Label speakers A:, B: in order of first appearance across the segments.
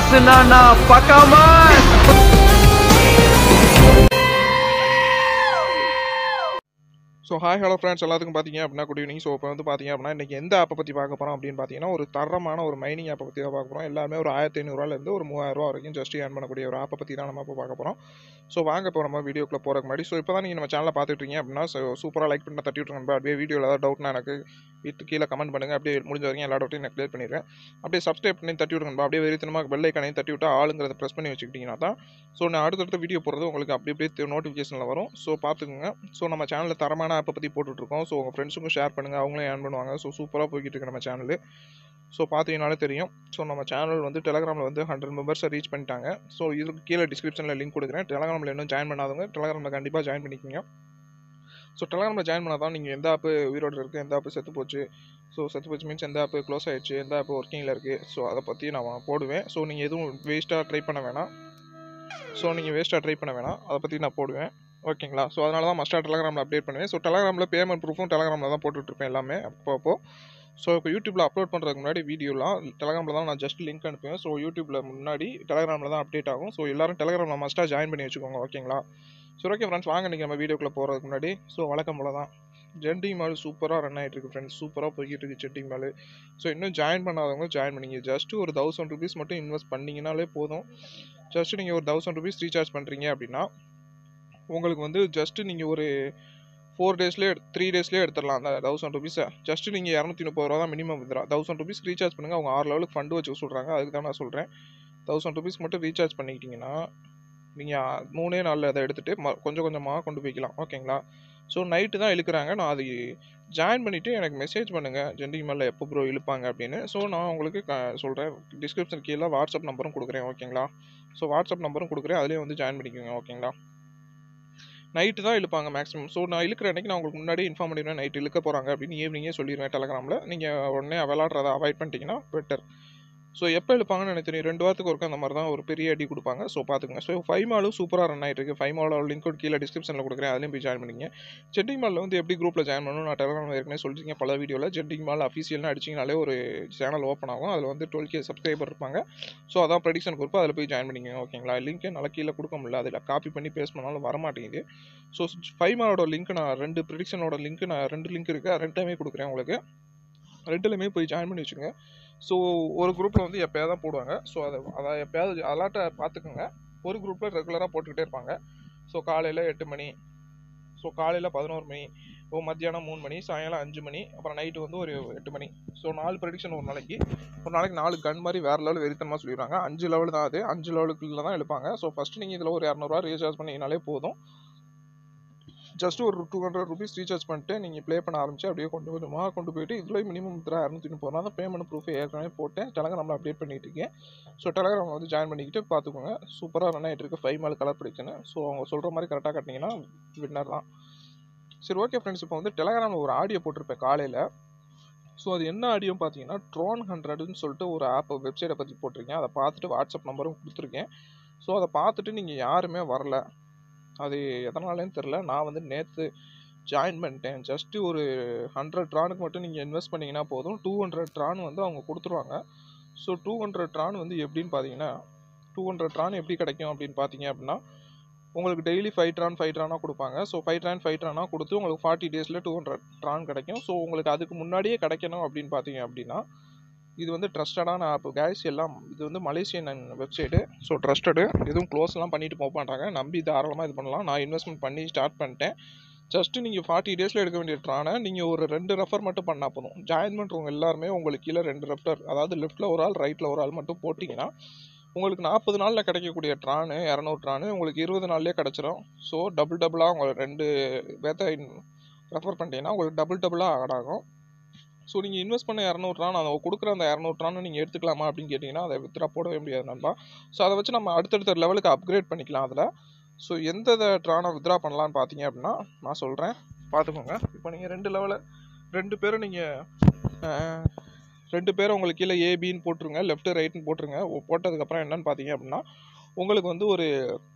A: மாசுனா பக்காமா
B: so hi hello friends எல்லாத்துக்கும் பார்த்தீங்க அப்படின்னா குட் ஈவினிங் ஸோ இப்போ வந்து பார்த்தீங்க அப்படின்னா இன்றைக்கி எந்த ஆப்பை பற்றி பார்க்க போகிறோம் அப்படின்னு பார்த்தீங்கன்னா ஒரு தரமான ஒரு மைனிங் ஆப்பை பற்றி தான் பார்க்க போகிறோம் எல்லாமே ஒரு ஆயிரத்தி ஐநூறுரூவாலேருந்து ஒரு மூவாயிரரூவா வரைக்கும் ஜஸ்ட் ஏர்ன் பண்ணக்கூடிய ஒரு ஆப்பை பற்றி தான் நம்ம இப்போ பார்க்க போகிறோம் ஸோ வாங்க இப்போ நம்ம வீடியோக்குள்ள போகிறதுக்கு முன்னாடி ஸோ இப்போ தான் நீங்கள் நம்ம சேனலை பார்த்துட்டு இருக்கீங்க அப்படின்னா ஸோ சூப்பராக லைக் பண்ண தட்டி விட்டுருங்க அப்படியே வீடியோவில் ஏதாவது டவுட்னா எனக்கு வீட்டு கீழே கமெண்ட் பண்ணுங்கள் அப்படியே முடிஞ்ச வரைக்கும் எல்லா டவுட்டையும் நான் கிளியர் பண்ணிடுறேன் அப்படியே சப்ஸ்கிரைப் பண்ணி தட்டி விட்டுருங்க அப்படியே வெறித்தனமாக பெல் ஐக்கனையும் தட்டி விட்டு ஆளுங்கிறத ப்ரெஸ் பண்ணி வச்சுக்கிட்டிங்கன்னா தான் ஸோ நான் அடுத்தடுத்த வீடியோ போடுறது உங்களுக்கு அப்படி அப்படியே நோட்டிஃபிகேஷனில் வரும் ஸோ பார்த்துக்குங்க ஸோ நம்ம சேனலில் தரமான ஆப்பை பற்றி போட்டுட்ருக்கோம் ஸோ உங்கள் ஃப்ரெண்ட்ஸுக்கும் ஷேர் பண்ணுங்கள் அவங்களும் ஏர்ன் பண்ணுவாங்க ஸோ சூப்பராக போய்கிட்டு இருக்கு நம்ம சேனல் ஸோ பார்த்தீங்கனாலே தெரியும் ஸோ நம்ம சேனல் வந்து டெலகிராமில் வந்து ஹண்ட்ரட் மெம்பர்ஸை ரீச் பண்ணிட்டாங்க ஸோ இதுக்கு கீழே டிஸ்கிரிப்ஷனில் லிங்க் கொடுக்குறேன் டெலகிராமில் இன்னும் ஜாயின் பண்ணாதவங்க டெலகிராமில் கண்டிப்பாக ஜாயின் பண்ணிக்கோங்க ஸோ டெலகிராமில் ஜாயின் பண்ணால் தான் நீங்கள் எந்த ஆப்பு உயிரோடு இருக்குது எந்த ஆப்பு செத்து போச்சு ஸோ செத்து போச்சு மீன்ஸ் எந்த ஆப்பு க்ளோஸ் ஆயிடுச்சு எந்த ஆப்பு ஒர்க்கிங்கில் இருக்குது ஸோ அதை பற்றி நான் போடுவேன் ஸோ நீங்கள் எதுவும் வேஸ்ட்டாக ட்ரை பண்ண வேணாம் ஸோ நீங்கள் வேஸ்ட்டாக ட்ரை பண்ண வேணாம் அதை பற்றி நான் போடுவேன் ஓகேங்களா ஸோ அதனால தான் மஸ்ட்டாக டெலகிராமில் அப்டேட் பண்ணுவேன் ஸோ டெலகிராமில் பேமெண்ட் ப்ரூஃபும் டெலகிராமில் தான் போட்டுட்ருப்பேன் எல்லாமே அப்பப்போ ஸோ இப்போ யூடியூப்பில் அப்லோட் பண்ணுறதுக்கு முன்னாடி வீடியோலாம் டெலகிராமில் தான் நான் ஜஸ்ட் லிங்க் அனுப்புவேன் ஸோ யூடியூப்பில் முன்னாடி டெலகிராமில் தான் அப்டேட் ஆகும் ஸோ எல்லாரும் டெலகிராமில் மஸ்ட்டாக ஜாயின் பண்ணி வச்சுக்கோங்க ஓகேங்களா ஸோ ஓகே ஃப்ரெண்ட்ஸ் வாங்க நீங்கள் நம்ம வீடியோக்குள்ளே போகிறதுக்கு முன்னாடி ஸோ வழக்கம் போல தான் ஜெண்டிங் மால் சூப்பராக ரன் ஆகிட்டு இருக்கு ஃப்ரெண்ட்ஸ் சூப்பராக போய்கிட்டு இருக்கு ஜெண்டிங் மால் ஸோ இன்னும் ஜாயின் பண்ணாதவங்க ஜாயின் பண்ணிங்க ஜஸ்ட் ஒரு தௌசண்ட் ருபீஸ் மட்டும் இன்வெஸ்ட் பண்ணிங்கனாலே போதும் ஜஸ்ட் நீங்கள் ஒரு தௌசண்ட் ருபீஸ் ரீசார்ஜ் பண்ணுறீங்க அப்படின்னா உங்களுக்கு வந்து ஜஸ்ட் நீங்கள் ஒரு ஃபோர் டேஸ்லேயே த்ரீ டேஸ்லேயே எடுத்துடலாம் அந்த தௌசண்ட் ருபீஸை ஜஸ்ட் நீங்கள் இரநூத்தி முப்பது ரூபா தான் மினிமம் வந்துடும் தௌசண்ட் ருபீஸ் ரீசார்ஜ் பண்ணுங்கள் அவங்க ஆறு லெவலுக்கு ஃபண்டு வச்சு சொல்கிறாங்க அதுக்கு தான் நான் சொல்கிறேன் தௌசண்ட் ருபீஸ் மட்டும் ரீசார்ஜ் பண்ணிக்கிட்டிங்கன்னா நீங்கள் மூணே நாளில் அதை எடுத்துகிட்டு ம கொஞ்சம் கொஞ்சமாக கொண்டு போய்க்கலாம் ஓகேங்களா ஸோ நைட்டு தான் இழுக்கிறாங்க நான் அது ஜாயின் பண்ணிவிட்டு எனக்கு மெசேஜ் பண்ணுங்கள் ஜெண்டிங் மேலே எப்போ ப்ரோ இழுப்பாங்க அப்படின்னு ஸோ நான் உங்களுக்கு க சொல்கிறேன் டிஸ்கிரிப்ஷன் கீழே வாட்ஸ்அப் நம்பரும் கொடுக்குறேன் ஓகேங்களா ஸோ வாட்ஸ்அப் நம்பரும் கொடுக்குறேன் அதிலே வந்து ஜாயின் பண்ணிக்கோங்க ஓகேங்களா நைட்டு தான் இழுப்பாங்க மேக்ஸிமம் ஸோ நான் இழுக்கிற அன்றைக்கி நான் உங்களுக்கு முன்னாடி இன்ஃபார்ம் பண்ணிடுவேன் நைட் இழுக்க போகிறாங்க அப்படின்னு ஈவினிங்கே சொல்லிடுவேன் டெலகிராமில் நீங்கள் உடனே விளாட்றதை அவாய்ட் பண்ணிட்டீங்கன்னா பெட்டர் ஸோ எப்போ இழுப்பாங்கன்னு எனக்கு தெரியும் ரெண்டு வாரத்துக்கு ஒருக்க அந்த மாதிரி தான் ஒரு பெரிய அடி கொடுப்பாங்க ஸோ பார்த்துங்க ஸோ ஃபைவ் மாலும் சூப்பராக ரன் ஆகிட்டு இருக்கு ஃபைவ் மாலோட லிங்க் கீழே டிஸ்கிரிப்ஷனில் கொடுக்குறேன் அதுலேயும் போய் ஜாயின் பண்ணிங்க ஜெட்டிங் மாலில் வந்து எப்படி குரூப்பில் ஜாயின் பண்ணணும் நான் டெலகிராம் ஏற்கனவே சொல்லியிருக்கேன் பல வீடியோவில் ஜெட்டிங் மால் அஃபீஷியல்னு அடிச்சிங்கனாலே ஒரு சேனல் ஓப்பன் ஆகும் அதில் வந்து டுவெல் கே சப்ஸ்கிரைபர் இருப்பாங்க ஸோ அதான் ப்ரெடிக்ஷன் குரூப் அதில் போய் ஜாயின் பண்ணிக்கோங்க ஓகேங்களா லிங்க்கே நல்லா கீழே கொடுக்க முடியல அதில் காப்பி பண்ணி பேஸ்ட் பண்ணாலும் வரமாட்டேங்குது ஸோ ஃபைவ் மாலோட லிங்க் நான் ரெண்டு ப்ரெடிக்ஷனோட லிங்க் நான் ரெண்டு லிங்க் இருக்குது ரெண்டுமே கொடுக்குறேன் உங்களுக்கு ரெண்டுலையுமே போய் ஜாயின் பண்ணி வச்சுங்க ஸோ ஒரு குரூப்பில் வந்து எப்போயாவது தான் போடுவாங்க ஸோ அதை அதை எப்போயாவது அலாட்டை பார்த்துக்குங்க ஒரு குரூப்பில் ரெகுலராக போட்டுக்கிட்டே இருப்பாங்க ஸோ காலையில் எட்டு மணி ஸோ காலையில் பதினோரு மணி ஓ மத்தியானம் மூணு மணி சாயங்காலம் அஞ்சு மணி அப்புறம் நைட்டு வந்து ஒரு எட்டு மணி ஸோ நாலு ப்ரெடிக்ஷன் ஒரு நாளைக்கு ஒரு நாளைக்கு நாலு கன் மாதிரி வேறு லெவல் வெறித்தனமாக சொல்லிடுவாங்க அஞ்சு லெவல் தான் அது அஞ்சு லெவலுக்குள்ள தான் எழுப்பாங்க ஸோ ஃபஸ்ட்டு நீங்கள் இதில் ஒரு இரநூறுவா ரீசார்ஜ் பண்ணிங்கனாலே போதும் ஜஸ்ட் ஒரு டூ ஹண்ட்ரட் ருபீஸ் ரீசார்ஜ் பண்ணிட்டு நீங்கள் ப்ளே பண்ண ஆரம்பிச்சு அப்படியே கொண்டு கொஞ்சமாக கொண்டு போயிட்டு இதில் மினிமம் தர இரநூத்தி முப்பது ரூபா தான் பேமெண்ட் ப்ரூஃப் ஏற்கனவே போட்டேன் டெலகிராமில் அப்டேட் பண்ணிட்டு இருக்கேன் ஸோ டெலகிராமில் வந்து ஜாயின் பண்ணிக்கிட்டு பார்த்துக்கோங்க சூப்பராக ரன் ஆகிட்டு இருக்கு ஃபைவ் மால் கலர் பிடிக்குன்னு ஸோ அவங்க சொல்கிற மாதிரி கரெக்டாக கட்டினீங்கன்னா வின்னர் தான் சரி ஓகே ஃப்ரெண்ட்ஸ் இப்போ வந்து டெலகிராமில் ஒரு ஆடியோ போட்டிருப்பேன் காலையில் ஸோ அது என்ன ஆடியோ பார்த்தீங்கன்னா ட்ரோன் ஹண்ட்ரட்னு சொல்லிட்டு ஒரு ஆப் வெப்சைட்டை பற்றி போட்டிருக்கேன் அதை பார்த்துட்டு வாட்ஸ்அப் நம்பரும் கொடுத்துருக்கேன் ஸோ அதை பார்த்துட்டு நீங்கள் யாருமே வரல அது எதனாலேன்னு தெரில நான் வந்து நேற்று ஜாயின் பண்ணிட்டேன் ஜஸ்ட்டு ஒரு ஹண்ட்ரட் ட்ரானுக்கு மட்டும் நீங்கள் இன்வெஸ்ட் பண்ணிங்கன்னா போதும் டூ ஹண்ட்ரட் ட்ரான் வந்து அவங்க கொடுத்துருவாங்க ஸோ டூ ஹண்ட்ரட் ட்ரான் வந்து எப்படின்னு பார்த்தீங்கன்னா டூ ஹண்ட்ரட் ட்ரான் எப்படி கிடைக்கும் அப்படின்னு பார்த்தீங்க அப்படின்னா உங்களுக்கு டெய்லி ஃபைவ் ட்ரான் ஃபைவ் ட்ரானாக கொடுப்பாங்க ஸோ ஃபைவ் ட்ரான் ஃபைவ் ட்ரானாக கொடுத்து உங்களுக்கு ஃபார்ட்டி டேஸில் டூ ஹண்ட்ரட் ட்ரான் கிடைக்கும் ஸோ உங்களுக்கு அதுக்கு முன்னாடியே கிடைக்கணும் அப்படின்னு பார்த்தீங்க அப்படின்னா இது வந்து ட்ரஸ்டடான ஆப் கேஸ் எல்லாம் இது வந்து மலேசியன் வெப்சைட்டு ஸோ ட்ரஸ்டடு எதுவும் க்ளோஸ்லாம் பண்ணிட்டு போக மாட்டாங்க நம்பி தாராளமாக இது பண்ணலாம் நான் இன்வெஸ்ட்மெண்ட் பண்ணி ஸ்டார்ட் பண்ணிட்டேன் ஜஸ்ட்டு நீங்கள் ஃபார்ட்டி டேஸில் எடுக்க வேண்டிய ட்ரானை நீங்கள் ஒரு ரெண்டு ரெஃபர் மட்டும் பண்ணால் போதும் ஜாயின் பண்ணுறவங்க எல்லாருமே உங்களுக்கு கீழே ரெண்டு ரெஃபர் அதாவது லெஃப்ட்டில் ஒரு ஆள் ரைட்டில் ஒரு ஆள் மட்டும் போட்டிங்கன்னா உங்களுக்கு நாற்பது நாளில் கிடைக்கக்கூடிய ட்ரானு இரநூறு ட்ரானு உங்களுக்கு இருபது நாள்லேயே கிடச்சிரும் ஸோ டபுள் டபுளாக உங்களுக்கு ரெண்டு பேத்த ரெஃபர் பண்ணிட்டீங்கன்னா உங்களுக்கு டபுள் டபுளாக ஆட் ஆகும் ஸோ நீங்கள் இன்வெஸ்ட் பண்ண இரநூறுவான் அதை கொடுக்குற அந்த இரநூறுவான்னு நீங்கள் எடுத்துக்கலாமா அப்படின்னு கேட்டிங்கன்னா அதை வித்ரா போடவே முடியாது நண்பா ஸோ அதை வச்சு நம்ம அடுத்தடுத்த லெவலுக்கு அப்கிரேட் பண்ணிக்கலாம் அதில் ஸோ எந்த ட்ரானை வித்ரா பண்ணலான்னு பார்த்தீங்க அப்படின்னா நான் சொல்கிறேன் பார்த்துக்கோங்க இப்போ நீங்கள் ரெண்டு லெவலில் ரெண்டு பேரும் நீங்கள் ரெண்டு பேரும் உங்களுக்கு கீழே ஏபின்னு போட்டுருங்க லெஃப்ட் ரைட்னு போட்டுருங்க போட்டதுக்கப்புறம் என்னன்னு பார்த்தீங்க அப்படின்னா உங்களுக்கு வந்து ஒரு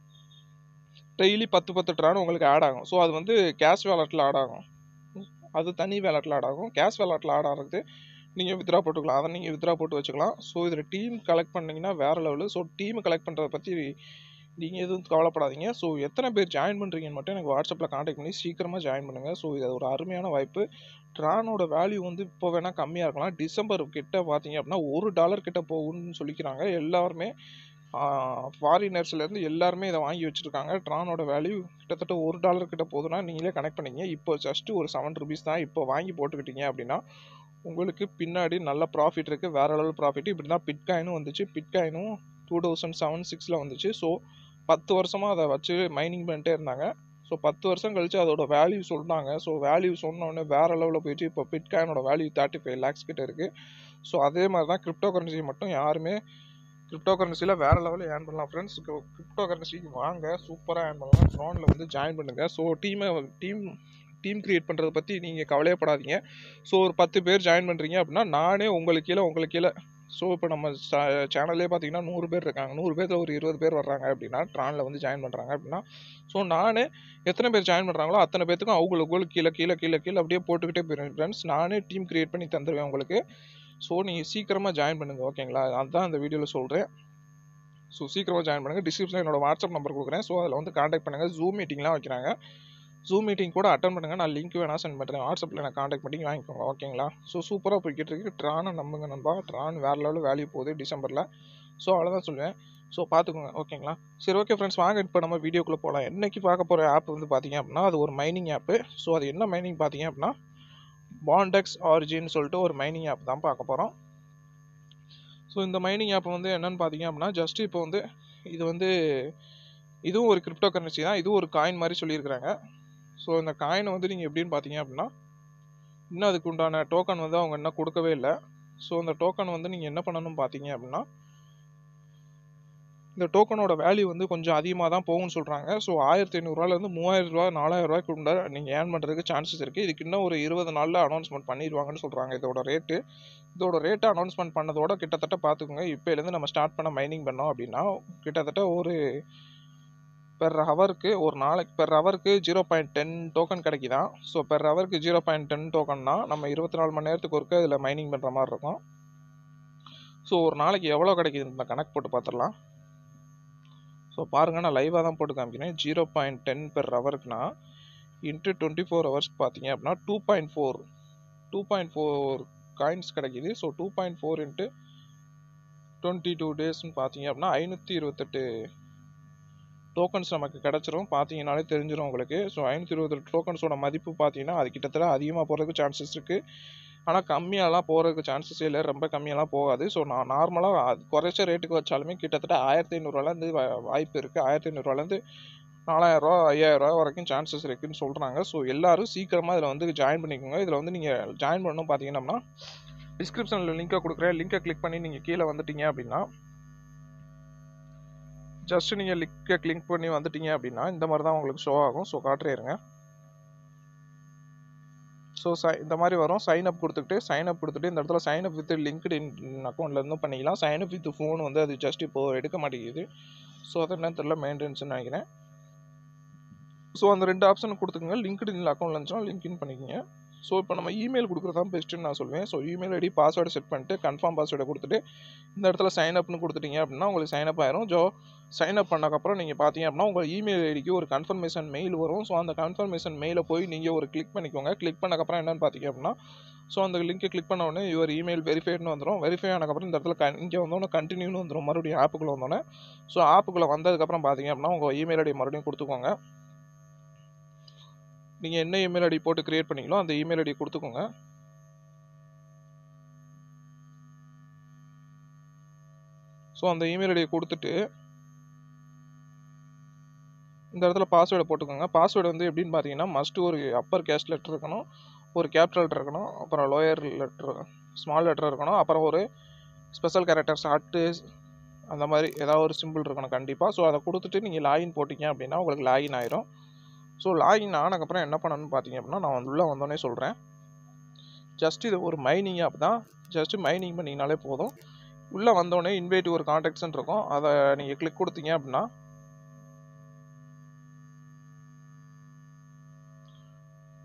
B: டெய்லி பத்து பத்து ட்ரான் உங்களுக்கு ஆட் ஆகும் ஸோ அது வந்து கேஷ் வேலட்டில் ஆட் ஆகும் அது தனி வேலட்டில் ஆட் ஆகும் கேஷ் வேலட்டில் ஆட் ஆகிறது நீங்கள் வித்ரா போட்டுக்கலாம் அதை நீங்கள் வித்ரா போட்டு வச்சுக்கலாம் ஸோ இதில் டீம் கலெக்ட் பண்ணிங்கன்னா வேறு லெவலு ஸோ டீம் கலெக்ட் பண்ணுறத பற்றி நீங்கள் எதுவும் கவலைப்படாதீங்க ஸோ எத்தனை பேர் ஜாயின் பண்ணுறீங்கன்னு மட்டும் எனக்கு வாட்ஸ்அப்பில் காண்டாக்ட் பண்ணி சீக்கிரமாக ஜாயின் பண்ணுங்கள் ஸோ இது ஒரு அருமையான வாய்ப்பு ட்ரானோட வேல்யூ வந்து இப்போ வேணால் கம்மியாக இருக்கலாம் டிசம்பர் கிட்ட பார்த்தீங்க அப்படின்னா ஒரு டாலர் கிட்ட போகும்னு சொல்லிக்கிறாங்க எல்லாருமே ஃபாரினர்ஸ்லேருந்து எல்லாருமே இதை வாங்கி வச்சுருக்காங்க ட்ரானோட வேல்யூ கிட்டத்தட்ட ஒரு டாலர் கிட்ட போகுதுன்னா நீங்களே கனெக்ட் பண்ணிங்க இப்போ ஜஸ்ட்டு ஒரு செவன் ருபீஸ் தான் இப்போ வாங்கி போட்டுக்கிட்டீங்க அப்படின்னா உங்களுக்கு பின்னாடி நல்ல ப்ராஃபிட் இருக்குது வேறு லெவல் ப்ராஃபிட் இப்படி தான் பிட்காயினும் வந்துச்சு பிட்காயினும் டூ தௌசண்ட் செவன் சிக்ஸில் வந்துச்சு ஸோ பத்து வருஷமாக அதை வச்சு மைனிங் பண்ணிட்டே இருந்தாங்க ஸோ பத்து வருஷம் கழிச்சு அதோட வேல்யூ சொன்னாங்க ஸோ வேல்யூ சொன்னோடனே வேறு லெவலில் போயிட்டு இப்போ பிட்காயினோட வேல்யூ தேர்ட்டி ஃபைவ் லேக்ஸ் கிட்ட இருக்குது ஸோ அதே மாதிரி தான் கிரிப்டோ கரன்சி மட்டும் யாருமே கிரிப்டோ கரன்சியில் வேறு லெவலில் ஏர்ன் பண்ணலாம் ஃப்ரெண்ட்ஸ் கிரிப்டோ கரன்சிக்கு வாங்க சூப்பராக ஏர்ன் பண்ணலாம் ட்ரோனில் வந்து ஜாயின் பண்ணுங்கள் ஸோ டீமை டீம் டீம் க்ரியேட் பண்ணுறத பற்றி நீங்கள் கவலையப்படாதீங்க ஸோ ஒரு பத்து பேர் ஜாயின் பண்ணுறீங்க அப்படின்னா நானே உங்களுக்கு கீழே உங்களுக்கு கீழே ஸோ இப்போ நம்ம சேனல்லே பார்த்தீங்கன்னா நூறு பேர் இருக்காங்க நூறு பேரில் ஒரு இருபது பேர் வர்றாங்க அப்படின்னா ட்ரானில் வந்து ஜாயின் பண்ணுறாங்க அப்படின்னா ஸோ நானே எத்தனை பேர் ஜாயின் பண்ணுறாங்களோ அத்தனை பேத்துக்கும் அவங்களுக்கு கீழே கீழே கீழே கீழே அப்படியே போட்டுக்கிட்டே போயிருவேன் ஃப்ரெண்ட்ஸ் நானே டீம் க்ரியேட் பண்ணி தந்துடுவேன் உங்களுக்கு ஸோ நீங்கள் சீக்கிரமாக ஜாயின் பண்ணுங்கள் ஓகேங்களா அதுதான் இந்த வீடியோவில் சொல்கிறேன் ஸோ சீக்கிரமாக ஜாயின் பண்ணுங்கள் டிஸ்கிரிப்ஷனில் என்னோட வாட்ஸ்அப் நம்பர் கொடுக்குறேன் ஸோ அதில் வந்து காண்டாக்ட் பண்ணுங்கள் ஜூம் மீட்டிங்லாம் வைக்கிறாங்க ஜூம் மீட்டிங் கூட அட்டன் பண்ணுங்கள் நான் லிங்க் வேணால் சென்ட் பண்ணுறேன் வாட்ஸ்அப்பில் எனக்கு காண்டாக்ட் பண்ணி வாங்கிக்கோங்க ஓகேங்களா ஸோ சூப்பராக போய்கிட்டு இருக்கு ட்ரானை நம்புங்க நண்பா ட்ரான் வேறு லெவலில் வேல்யூ போகுது டிசம்பரில் ஸோ அவ்வளோதான் சொல்லுவேன் ஸோ பார்த்துக்கோங்க ஓகேங்களா சரி ஓகே ஃப்ரெண்ட்ஸ் வாங்க இப்போ நம்ம வீடியோக்குள்ளே போகலாம் என்னைக்கு பார்க்க போகிற ஆப் வந்து பார்த்தீங்க அப்படின்னா அது ஒரு மைனிங் ஆப்பு ஸோ அது என்ன மைனிங் பார்த்தீங்க அப்படின்னா பாண்டெக்ஸ் ஆரிஜின்னு சொல்லிட்டு ஒரு மைனிங் ஆப் தான் பார்க்க போகிறோம் ஸோ இந்த மைனிங் ஆப் வந்து என்னென்னு பார்த்தீங்க அப்படின்னா ஜஸ்ட் இப்போ வந்து இது வந்து இதுவும் ஒரு கிரிப்டோ கரன்சி தான் இதுவும் ஒரு காயின் மாதிரி சொல்லியிருக்கிறாங்க ஸோ இந்த காயினை வந்து நீங்கள் எப்படின்னு பார்த்தீங்க அப்படின்னா இன்னும் அதுக்கு உண்டான டோக்கன் வந்து அவங்க இன்னும் கொடுக்கவே இல்லை ஸோ அந்த டோக்கன் வந்து நீங்கள் என்ன பண்ணணும் பார்த்தீங்க அப்படின்னா இந்த டோக்கனோட வேல்யூ வந்து கொஞ்சம் அதிகமாக தான் போகும்னு சொல்கிறாங்க ஸோ ஆயிரத்தி ஐநூறுரூவாலேருந்து மூவாயிரம் ரூபா நாலாயிரம் ரூபாய்க்கு உண்டா நீங்கள் ஏர்ன் பண்ணுறதுக்கு சான்சஸ் இருக்குது இதுக்கு இன்னும் ஒரு இருபது நாளில் அனௌன்ஸ்மெண்ட் பண்ணிடுவாங்கன்னு சொல்கிறாங்க இதோட ரேட்டு இதோட ரேட்டை அனௌன்ஸ்மெண்ட் பண்ணதோட கிட்டத்தட்ட பார்த்துக்கோங்க இப்போலேருந்து நம்ம ஸ்டார்ட் பண்ண மைனிங் பண்ணோம் அப்படின்னா கிட்டத்தட்ட ஒரு பெர் ஹவருக்கு ஒரு நாளைக்கு பெர் ஹவருக்கு ஜீரோ பாயிண்ட் டென் டோக்கன் கிடைக்குதான் ஸோ பெர் ஹவருக்கு ஜீரோ பாயிண்ட் டென் டோக்கன்னா நம்ம இருபத்தி நாலு மணி நேரத்துக்கு ஒருக்க இதில் மைனிங் பண்ணுற மாதிரி இருக்கும் ஸோ ஒரு நாளைக்கு எவ்வளோ கிடைக்குதுன்னு கணக்கு போட்டு பார்த்துடலாம் ஸோ பாருங்கள் நான் லைவாக தான் போட்டு காமிக்கிறேன் ஜீரோ பாயிண்ட் டென் பெர் ஹவருக்குனா இன்ட்டு டுவெண்ட்டி ஃபோர் ஹவர்ஸ்க்கு பார்த்தீங்க அப்படின்னா two point four two point four coins கிடைக்கிது so two point four into twenty two டேஸ்ன்னு பார்த்தீங்க அப்படின்னா ஐநூற்றி இருபத்தெட்டு டோக்கன்ஸ் நமக்கு கிடச்சிரும் பார்த்தீங்கனாலே தெரிஞ்சிடும் உங்களுக்கு ஸோ ஐநூற்றி இருபத்தெட்டு டோக்கன்ஸோட மதிப்பு பார்த்தீங்கன்னா அது கிட்டத்தட்ட அதிகமாக போகிறதுக்கு சான்சஸ் இருக்குது ஆனால் கம்மியாலாம் போகிறதுக்கு சான்சஸ் இல்லை ரொம்ப கம்மியெல்லாம் போகாது ஸோ நான் நார்மலாக அது குறைச்ச ரேட்டுக்கு வச்சாலுமே கிட்டத்தட்ட ஆயிரத்தி ஐநூறுரூவாலேருந்து வாய்ப்பு இருக்குது ஆயிரத்தி ஐநூறுரூவாலேருந்து நாலாயிரரூவா ஐயாயிரரூவா வரைக்கும் சான்சஸ் இருக்குதுன்னு சொல்கிறாங்க ஸோ எல்லோரும் சீக்கிரமாக இதில் வந்து ஜாயின் பண்ணிக்கோங்க இதில் வந்து நீங்கள் ஜாயின் பண்ணணும் பார்த்தீங்கன்னா டிஸ்கிரிப்ஷனில் லிங்கை கொடுக்குறேன் லிங்கை கிளிக் பண்ணி நீங்கள் கீழே வந்துட்டீங்க அப்படின்னா ஜஸ்ட் நீங்கள் லிங்கை கிளிக் பண்ணி வந்துட்டீங்க அப்படின்னா இந்த மாதிரி தான் உங்களுக்கு ஷோ ஆகும் ஸோ காட்டுறே இருங்க ஸோ சை இந்த மாதிரி வரும் சைன் அப் கொடுத்துட்டு சைன் அப் கொடுத்துட்டு இந்த இடத்துல sign up with LinkedIn அக்கௌண்ட்லேருந்தும் பண்ணிக்கலாம் சைன் அப் வித் ஃபோன் வந்து அது ஜஸ்ட் இப்போது எடுக்க மாட்டேங்குது ஸோ அது என்ன தெரியல மெயின்டெனன்ஸ்னு நினைக்கிறேன் ஸோ அந்த ரெண்டு ஆப்ஷன் கொடுத்துக்கோங்க லிங்க்டு இன் அக்கௌண்ட்ல இருந்துச்சுன்னா லிங்க் இன் பண்ணிக்கோங்க ஸோ இப்போ நம்ம இமெயில் கொடுக்குறது தான் பெஸ்ட்டுன்னு நான் சொல்லுவேன் so email ID password set பண்ணிட்டு கன்ஃபார்ம் பாஸ்வேர்டை கொடுத்துட்டு இந்த இடத்துல சைன் அப்னு கொடுத்துட்டீங்க அப்படின்னா உங்களுக்கு சைன் அப் ஆயிரும் ஜோ சைன் அப் பண்ணக்கப்புறம் நீங்கள் பார்த்தீங்க அப்படின்னா உங்கள் இமெயில் ஐடிக்கு ஒரு கன்ஃபர்மேஷன் மெயில் வரும் ஸோ அந்த கன்ஃபர்மேஷன் மெயிலை போய் நீங்கள் ஒரு கிளிக் பண்ணிக்கோங்க கிளிக் பண்ணக்கப்புறம் என்னென்னு பார்த்தீங்க அப்படின்னா ஸோ அந்த லிங்கை கிளிக் பண்ண உடனே யுவர் இமெயில் வெரிஃபைட்னு வந்துடும் வெரிஃபை ஆனக்கப்புறம் இந்த இடத்துல கன் இங்கே வந்தோடனே கண்டினியூன்னு வந்துடும் மறுபடியும் ஆப்புக்குள்ளே வந்தோடனே ஸோ ஆப்புக்குள்ளே வந்ததுக்கப்புறம் பார்த்தீங்க அப்படின்னா உங்கள் இமெயில் ஐடி மறுபடியும் கொடுத்துக்கோங்க நீங்கள் என்ன இமெயில் ஐடி போட்டு க்ரியேட் பண்ணீங்களோ அந்த இமெயில் ஐடி கொடுத்துக்கோங்க ஸோ அந்த இமெயில் ஐடியை கொடுத்துட்டு இந்த இடத்துல பாஸ்வேர்டை போட்டுக்கோங்க பாஸ்வேர்டு வந்து எப்படின்னு பார்த்தீங்கன்னா மஸ்ட்டு ஒரு அப்பர் கேஸ்ட் லெட்டர் இருக்கணும் ஒரு கேபிட்டல் லெட்டர் இருக்கணும் அப்புறம் லோயர் லெட்டர் ஸ்மால் லெட்டர் இருக்கணும் அப்புறம் ஒரு ஸ்பெஷல் கேரக்டர்ஸ் ஹட்டு அந்த மாதிரி ஏதாவது ஒரு சிம்பிள் இருக்கணும் கண்டிப்பாக ஸோ அதை கொடுத்துட்டு நீங்கள் லாகின் போட்டிங்க அப்படின்னா உங்களுக்கு லாகின் ஆயிரும் ஸோ லாகின் ஆனதுக்கப்புறம் என்ன பண்ணணும்னு பார்த்தீங்க அப்படின்னா நான் வந்து உள்ளே வந்தோடனே சொல்கிறேன் ஜஸ்ட் இது ஒரு மைனிங் ஆப் தான் ஜஸ்ட் மைனிங் பண்ணிங்கனாலே போதும் உள்ளே வந்தோடனே இன்வைட் ஒரு கான்டாக்ட்ஸ்ன்னு இருக்கும் அதை நீங்கள் கிளிக் கொடுத்தீங்க அப்படின்னா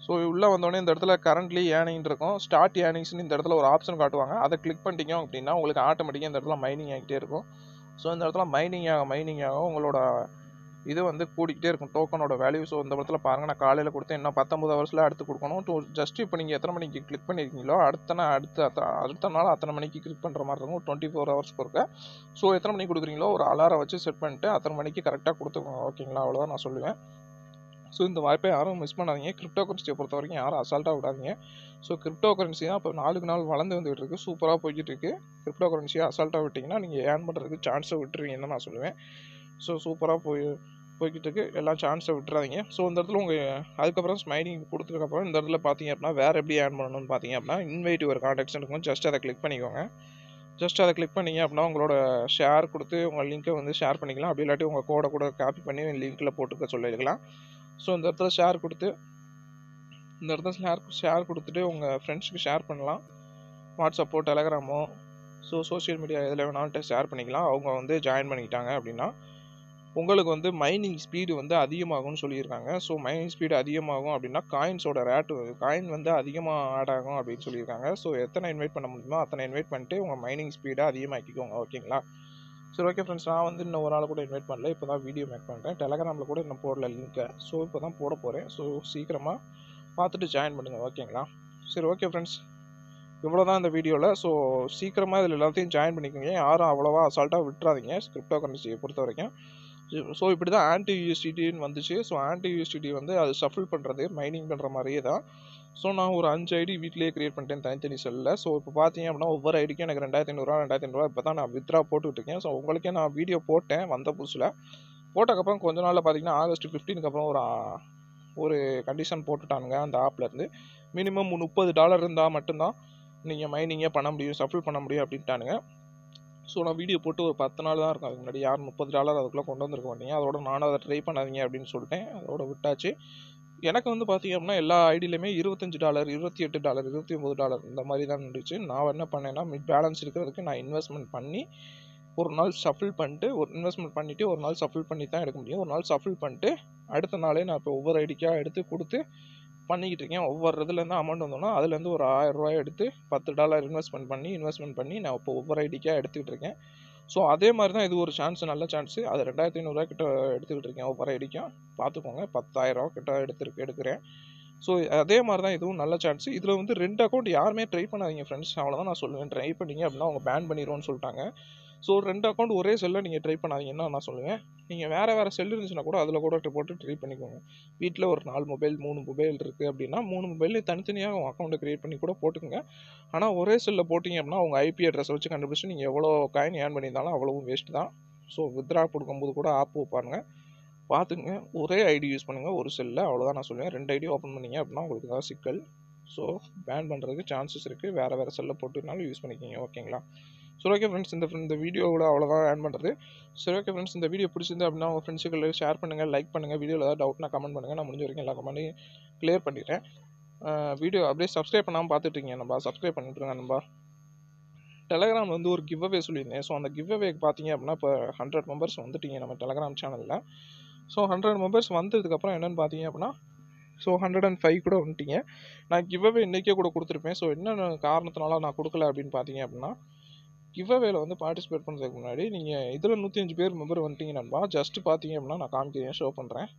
B: ஸோ உள்ளே வந்தோடனே இந்த இடத்துல கரண்ட்லி ஏர்னிங் இருக்கும் ஸ்டார்ட் ஏர்னிங்ஸ்னு இந்த இடத்துல ஒரு ஆப்ஷன் காட்டுவாங்க அதை கிளிக் பண்ணிட்டீங்க அப்படின்னா உங்களுக்கு ஆட்டோமேட்டிக்காக இந்த இடத்துல மைனிங் ஆகிட்டே இருக்கும் ஸோ இந்த இடத்துல மைனிங் ஆக மைனிங் ஆக உங்களோட இது வந்து கூடிக்கிட்டே இருக்கும் டோக்கனோட வேல்யூ ஸோ இந்த இடத்துல பாருங்கள் நான் காலையில் கொடுத்தேன் இன்னும் பத்தொம்பது ஹவர்ஸில் அடுத்து கொடுக்கணும் டூ ஜஸ்ட் இப்போ நீங்கள் எத்தனை மணிக்கு கிளிக் பண்ணியிருக்கீங்களோ அடுத்த நாள் அடுத்த அத்த- அடுத்த நாள் அத்தனை மணிக்கு கிளிக் பண்ணுற மாதிரி இருக்கும் டுவெண்ட்டி ஃபோர் ஹவர்ஸ்க்கு இருக்க ஸோ எத்தனை மணிக்கு கொடுக்குறீங்களோ ஒரு அலாரம் வச்சு செட் பண்ணிட்டு அத்தனை மணிக்கு கரெக்டாக கொடுத்துக்கோங்க ஓகேங்களா அவ்வளோதான் நான் சொல்லுவேன் ஸோ இந்த வாய்ப்பை யாரும் மிஸ் பண்ணாதீங்க கிரிப்டோ கரன்சியை பொறுத்த வரைக்கும் யாரும் அசால்ட்டாக விடாதீங்க ஸோ கிரிப்டோ கரன்சி தான் இப்போ நாளுக்கு நாள் வளர்ந்து வந்துகிட்டு இருக்கு சூப்பராக போய்கிட்டு இருக்கு கிரிப்டோ கரன்சியை அசால்ட்டாக விட்டிங்கன்னா நீங்கள் ஏர்ன் பண்ணுறதுக்கு சான்ஸை விட்டுருவீங்கன்னு நான் சொல்லுவேன் ஸோ சூப்பராக போய் போய்கிட்டு இருக்கு எல்லாம் சான்ஸை விட்டுறாதீங்க ஸோ இந்த இடத்துல உங்கள் அதுக்கப்புறம் ஸ்மைலிங் கொடுத்ததுக்கப்புறம் இந்த இடத்துல பார்த்தீங்க அப்படின்னா வேறு எப்படி ஏர்ன் பண்ணணும்னு பார்த்தீங்க அப்படின்னா இன்வைட் ஒரு கான்டாக்ட்ஸ் இருக்கும் ஜஸ்ட் அதை கிளிக் பண்ணிக்கோங்க ஜஸ்ட் அதை கிளிக் பண்ணீங்க அப்படின்னா உங்களோட ஷேர் கொடுத்து உங்கள் லிங்க்கை வந்து ஷேர் பண்ணிக்கலாம் அப்படி இல்லாட்டி உங்கள் கோடை கூட காப்பி பண்ணி லிங்க்கில் போட்டுக்க சொல்லியிருக்கலாம் ஸோ இந்த இடத்துல ஷேர் கொடுத்து இந்த இடத்துல ஷேர் ஷேர் கொடுத்துட்டு உங்கள் ஃப்ரெண்ட்ஸுக்கு ஷேர் பண்ணலாம் வாட்ஸ்அப்போ டெலகிராமோ ஸோ சோஷியல் மீடியா எதில் வேணாலும் ஷேர் பண்ணிக்கலாம் அவங்க வந்து ஜாயின் பண்ணிக்கிட்டாங்க அப்படின்னா உங்களுக்கு வந்து மைனிங் ஸ்பீடு வந்து அதிகமாகும்னு சொல்லியிருக்காங்க ஸோ மைனிங் ஸ்பீடு அதிகமாகும் அப்படின்னா காயின்ஸோட ரேட்டு காயின் வந்து அதிகமாக ஆட் ஆகும் அப்படின்னு சொல்லியிருக்காங்க ஸோ எத்தனை இன்வைட் பண்ண முடியுமோ அத்தனை இன்வைட் பண்ணிட்டு உங்கள் மைனிங் ஸ்பீடை அதிகமாக்கிக்கோங்க ஓகேங்களா சரி ஓகே ஃப்ரெண்ட்ஸ் நான் வந்து இன்னும் ஒரு ஆள் கூட இன்வைட் பண்ணல இப்போ தான் வீடியோ மேக் பண்ணுறேன் டெலகிராமில் கூட இன்னும் போடல லிங்க்கை ஸோ இப்போ தான் போட போகிறேன் ஸோ சீக்கிரமாக பார்த்துட்டு ஜாயின் பண்ணுங்கள் ஓகேங்களா சரி ஓகே ஃப்ரெண்ட்ஸ் இவ்வளோ தான் இந்த வீடியோவில் ஸோ சீக்கிரமாக இதில் எல்லாத்தையும் ஜாயின் பண்ணிக்கோங்க யாரும் அவ்வளோவா அசால்ட்டாக விட்டுறாதீங்க கிரிப்டோ கரன்சியை பொறுத்த வரைக்கும் ஸோ இப்படி தான் ஆன்டி யூஎஸ்டிடின்னு வந்துச்சு ஸோ ஆன்டி யூஎஸ்டிடி வந்து அது ஷஃபிள் பண்ணுறது மைனிங் பண்ணுற மாதிரியே தான் ஸோ நான் ஒரு அஞ்சு ஐடி வீட்டிலேயே கிரியேட் பண்ணிட்டேன் தனித்தனி செல்லில் ஸோ இப்போ பார்த்தீங்க அப்படின்னா ஒவ்வொரு ஐடிக்கும் எனக்கு ரெண்டாயிரத்தி ஐநூறுரூவா ரெண்டாயிரத்தி ஐநூறுரூவா இப்போ தான் நான் வித்ரா போட்டுக்கிட்டு இருக்கேன் ஸோ உங்களுக்கே நான் வீடியோ போட்டேன் வந்த புதுசில் போட்டக்கப்புறம் கொஞ்ச நாளில் பார்த்தீங்கன்னா ஆகஸ்ட் ஃபிஃப்டீனுக்கு அப்புறம் ஒரு ஆ- ஒரு கண்டிஷன் போட்டுட்டானுங்க அந்த ஆப்லேருந்து மினிமம் முப்பது டாலர் இருந்தால் மட்டும்தான் நீங்கள் மைனிங்கே பண்ண முடியும் சஃபிள் பண்ண முடியும் அப்படின்ட்டானுங்க ஸோ நான் வீடியோ போட்டு ஒரு பத்து நாள் தான் இருக்கும் அதுக்கு முன்னாடி யாரும் முப்பது டாலர் அதுக்குள்ளே கொண்டு வந்திருக்க மாட்டீங்க அதோட நானும் அதை ட்ரை பண்ணாதீங்க அப்படின்னு சொல்லிட்டேன் அதோட விட்டாச்சு எனக்கு வந்து பார்த்தீங்க அப்படின்னா எல்லா ஐடியிலுமே இருபத்தஞ்சு டாலர் இருபத்தி எட்டு டாலர் இருபத்தி ஒம்பது டாலர் இந்த மாதிரி தான் இருந்துச்சு நான் என்ன பண்ணேன்னா மிட் பேலன்ஸ் இருக்கிறதுக்கு நான் இன்வெஸ்ட்மெண்ட் பண்ணி ஒரு நாள் ஷஃபிள் பண்ணிட்டு ஒரு இன்வெஸ்ட்மெண்ட் பண்ணிவிட்டு ஒரு நாள் ஷஃபிள் பண்ணி தான் எடுக்க முடியும் ஒரு நாள் ஷஃபிள் பண்ணிட்டு அடுத்த நாளே நான் இப்போ ஒவ்வொரு ஐடிக்காக எடுத்து கொடுத்து பண்ணிக்கிட்டு இருக்கேன் ஒவ்வொரு இதுலேருந்து அமௌண்ட் வந்தோன்னா அதுலேருந்து ஒரு ஆயிரம் ரூபாய் எடுத்து பத்து டாலர் இன்வெஸ்ட்மெண்ட் பண்ணி இன்வெஸ்ட்மெண்ட் பண்ணி நான் இப்போ ஒவ்வொரு ஐடிக்காக எடுத்துக்கிட்டு இருக்கேன் ஸோ அதே மாதிரி தான் இது ஒரு சான்ஸ் நல்ல சான்ஸ் அது ரெண்டாயிரத்தி ஐநூறுரூவா கிட்ட எடுத்துக்கிட்டு இருக்கேன் ஒவ்வொரு ஐடிக்கும் பார்த்துக்கோங்க பத்தாயிரம் கிட்ட எடுத்துருக்கு எடுக்கிறேன் ஸோ அதே மாதிரி தான் இதுவும் நல்ல சான்ஸ் இதில் வந்து ரெண்டு அக்கௌண்ட் யாருமே ட்ரை பண்ணாதீங்க ஃப்ரெண்ட்ஸ் அவ்வளோதான் நான் சொல்லுவேன் ட்ரை பண்ணீங்க அப்படின்னா அவங்க பேன் பண்ணிடுவோன்னு சொல்லிட்டாங்க ஸோ ரெண்டு அக்கௌண்ட் ஒரே செல்லில் நீங்கள் ட்ரை பண்ணாதீங்கன்னு நான் சொல்லுவேன் நீங்கள் வேறு வேறு செல் இருந்துச்சுன்னா கூட அதில் கூட போட்டு ட்ரை பண்ணிக்கோங்க வீட்டில் ஒரு நாலு மொபைல் மூணு மொபைல் இருக்குது அப்படின்னா மூணு மொபைல்லையும் தனித்தனியாக உங்கள் அக்கௌண்ட்டை க்ரியேட் பண்ணி கூட போட்டுக்கோங்க ஆனால் ஒரே செல்லில் போட்டிங்க அப்படின்னா உங்கள் ஐபி அட்ரஸ் வச்சு கண்டுபிடிச்சு நீங்கள் எவ்வளோ காயின் ஏர்ன் பண்ணியிருந்தாலும் அவ்வளவும் வேஸ்ட் தான் ஸோ வித்ரா கொடுக்கும்போது கூட ஆப் வைப்பாருங்க பார்த்துங்க ஒரே ஐடி யூஸ் பண்ணுங்கள் ஒரு செல்லில் அவ்வளோதான் நான் சொல்லுவேன் ரெண்டு ஐடி ஓப்பன் பண்ணீங்க அப்படின்னா உங்களுக்கு தான் சிக்கல் ஸோ பேன் பண்ணுறதுக்கு சான்சஸ் இருக்குது வேறு வேறு செல்லில் போட்டுனாலும் யூஸ் பண்ணிக்கிங்க ஓகேங்களா சரி ஓகே ஃப்ரெண்ட்ஸ் இந்த இந்த வீடியோவில் அவ்வளோதான் ஆன் பண்ணுறது சரி ஓகே ஃப்ரெண்ட்ஸ் இந்த வீடியோ பிடிச்சிருந்து அப்படின்னா உங்கள் ஃப்ரெண்ட்ஸுக்கு ஷேர் பண்ணுங்கள் லைக் பண்ணுங்கள் வீடியோவில் ஏதாவது டவுட்னா கமெண்ட் பண்ணுங்கள் நான் முடிஞ்ச வரைக்கும் எல்லா கமெண்ட்டையும் க்ளியர் பண்ணிடுறேன் வீடியோ அப்படியே சப்ஸ்கிரைப் பண்ணாமல் பார்த்துட்டு இருக்கீங்க நம்ம சப்ஸ்கிரைப் பண்ணிட்டுருங்க நம்ம டெலகிராமில் வந்து ஒரு கிவ் அவே சொல்லியிருந்தேன் ஸோ அந்த கிவ் அவேக்கு பார்த்தீங்க அப்படின்னா இப்போ ஹண்ட்ரட் மெம்பர்ஸ் வந்துட்டீங்க நம்ம டெலகிராம் சேனலில் ஸோ ஹண்ட்ரட் மெம்பர்ஸ் வந்ததுக்கப்புறம் என்னென்னு பார்த்தீங்க அப்படின்னா ஸோ ஹண்ட்ரட் அண்ட் ஃபைவ் கூட வந்துட்டீங்க நான் கிவ் அவே இன்றைக்கே கூட கொடுத்துருப்பேன் ஸோ என்ன காரணத்தினால நான் கொடுக்கல அப்படின்னு பார்த்தீங்க அப்படின்னா கிவ் அவேல வந்து பார்ட்டிசிபேட் பண்ணுறதுக்கு முன்னாடி நீங்கள் இதில் நூற்றி அஞ்சு பேர் மெம்பர் வந்துட்டீங்க நண்பா ஜஸ்ட் பார்த்தீங்க அப்படின்னா நான் காமிக்கிறேன் ஷோ பண்ணுறேன்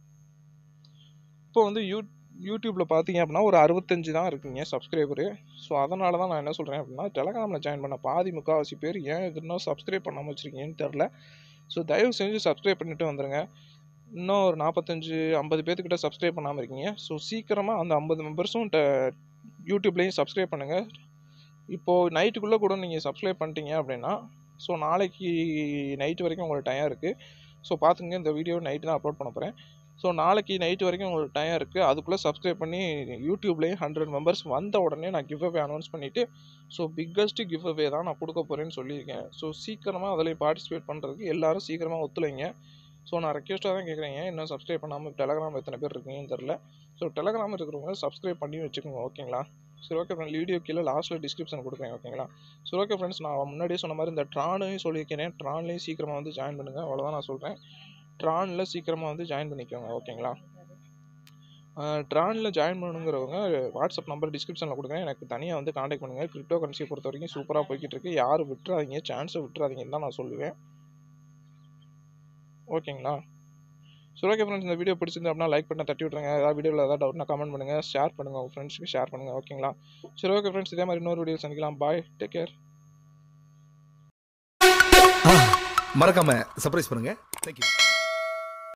B: இப்போ வந்து யூ யூடியூப்பில் பார்த்தீங்க அப்படின்னா ஒரு அறுபத்தஞ்சு தான் இருக்குங்க சப்ஸ்கிரைபரு ஸோ அதனால தான் நான் என்ன சொல்கிறேன் அப்படின்னா டெலகிராமில் ஜாயின் பண்ண பாதி முக்கால்வாசி பேர் ஏன் இது இன்னும் சப்ஸ்கிரைப் பண்ணாமல் வச்சுருக்கீங்கன்னு தெரில ஸோ தயவு செஞ்சு சப்ஸ்கிரைப் பண்ணிட்டு வந்துடுங்க இன்னும் ஒரு நாற்பத்தஞ்சு ஐம்பது பேர்த்துக்கிட்ட சப்ஸ்கிரைப் பண்ணாமல் இருக்கீங்க ஸோ சீக்கிரமாக அந்த ஐம்பது மெம்பர்ஸும் யூடியூப்லேயும் சப்ஸ்கிரைப் பண்ணுங்கள் இப்போது நைட்டுக்குள்ளே கூட நீங்கள் சப்ஸ்கிரைப் பண்ணிட்டீங்க அப்படின்னா ஸோ நாளைக்கு நைட்டு வரைக்கும் உங்களுக்கு டைம் இருக்குது ஸோ பார்த்துங்க இந்த வீடியோ நைட்டு தான் அப்லோட் பண்ண போகிறேன் ஸோ நாளைக்கு நைட்டு வரைக்கும் உங்களுக்கு டைம் இருக்குது அதுக்குள்ளே சப்ஸ்கிரைப் பண்ணி யூடியூப்லேயும் ஹண்ட்ரட் மெம்பர்ஸ் வந்த உடனே நான் கிவ் அவே அனௌன்ஸ் பண்ணிவிட்டு ஸோ பிக்கஸ்ட் கிவ் அவே தான் நான் கொடுக்க போகிறேன்னு சொல்லியிருக்கேன் ஸோ சீக்கிரமாக அதில் பார்ட்டிசிபேட் பண்ணுறதுக்கு எல்லாரும் சீக்கிரமாக ஒத்துழைங்க ஸோ நான் ரெக்வஸ்ட்டாக தான் கேட்குறேன் ஏன் இன்னும் சப்ஸ்கிரைப் பண்ணாமல் டெலகிராம் எத்தனை பேர் இருக்கீங்கன்னு தெரில ஸோ டெலகிராம் இருக்கிறவங்க சப்ஸ்கிரைப் பண்ணி வச்சுக்கோங்க ஓகேங்களா சரி ஓகே ஃப்ரெண்ட் வீடியோ கீழே லாஸ்ட்டில் டிஸ்கிரிப்ஷன் கொடுக்குறேன் ஓகேங்களா சரி ஓகே ஃப்ரெண்ட்ஸ் நான் முன்னாடியே சொன்ன மாதிரி இந்த ட்ரானையும் சொல்லியிருக்கிறேன் ட்ரான்லேயும் சீக்கிரமாக வந்து ஜாயின் பண்ணுங்கள் அவ்வளோதான் நான் சொல்கிறேன் ட்ரானில் சீக்கிரமாக வந்து ஜாயின் பண்ணிக்கோங்க ஓகேங்களா ட்ரானில் ஜாயின் பண்ணுங்கிறவங்க வாட்ஸ்அப் நம்பர் டிஸ்கிரிப்ஷனில் கொடுங்க எனக்கு தனியாக வந்து காண்டாக்ட் பண்ணுங்கள் கிரிப்டோ கரன்சியை பொறுத்த வரைக்கும் சூப்பராக போய்கிட்டு இருக்கு யாரும் விட்டுறாதீங்க சான்ஸை விட்டுறாதீங்கன்னு தான் நான் சொல்லுவேன் ஓகேங்களா சரி ஓகே ஃப்ரெண்ட்ஸ் இந்த வீடியோ பிடிச்சிருந்து அப்படின்னா லைக் பண்ண தட்டி விட்ருங்க ஏதாவது வீடியோவில் ஏதாவது டவுட்னா கமெண்ட் பண்ணுங்கள் ஷேர் பண்ணுங்கள் உங்கள் ஃப்ரெண்ட்ஸுக்கு ஷேர் பண்ணுங்கள் ஓகேங்களா சரி ஓகே ஃப்ரெண்ட்ஸ் இதே மாதிரி இன்னொரு வீடியோ சந்திக்கலாம் பாய் டேக் கேர்
A: மறக்காம சர்ப்ரைஸ் பண்ணுங்க தேங்க்யூ